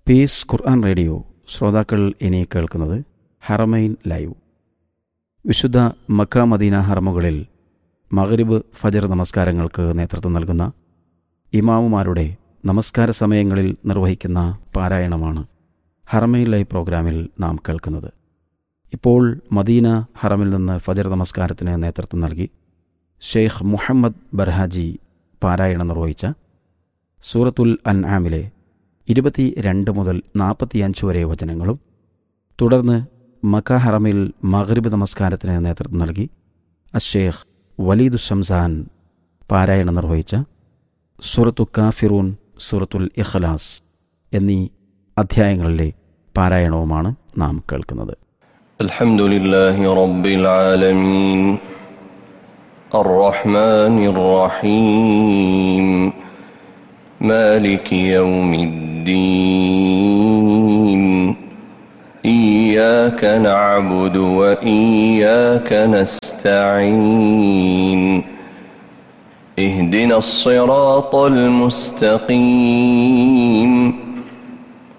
piece ഖുർആൻ radio ശ്രോതാക്കൾ ഇനി കേൾക്കുന്നത് ഹറമൈൻ ലൈവ് വിശുദ്ധ മക്ക മദീന ഹറമുകളിൽ മഗ്രിബ് ഫജർ നമസ്കാരങ്ങൾക്ക് നേതൃത്വം നൽകുന്ന ഇമാമുമാരുടെ നമസ്കാര സമയങ്ങളിൽ നിർവഹിക്കുന്ന പാരായണമാണ് ഹറമൈൻ ലൈവ് പ്രോഗ്രാമിൽ നാം കേൾക്കുന്നത് ഇപ്പോൾ മദീന ഹറമിൽ നിന്ന് ഫജർ നമസ്കാരത്തിന് നേതൃത്വം നൽകി ഷെയ്ഖ് മുഹമ്മദ് ബർഹാജി പാരായണം നിർവഹിച്ച സൂറത്തുൽ അൻആമിലെ ഇരുപത്തി രണ്ട് മുതൽ നാൽപ്പത്തിയഞ്ച് വരെ വചനങ്ങളും തുടർന്ന് മക്ക ഹറമിൽ മഗ്രിബ് നമസ്കാരത്തിന് നേതൃത്വം നൽകി അഷേഖ് വലീദു ഷംസാൻ പാരായണം നിർവഹിച്ച സൂറത്തു കാഫിറൂൻ സൂറത്തുൽ ഇഖ്ലാസ് എന്നീ അധ്യായങ്ങളിലെ പാരായണവുമാണ് നാം കേൾക്കുന്നത് الحمد لله رب العالمين الرحمن الرحيم مالك يوم الدين إياك نعبد وإياك نستعين اهدنا الصراط المستقيم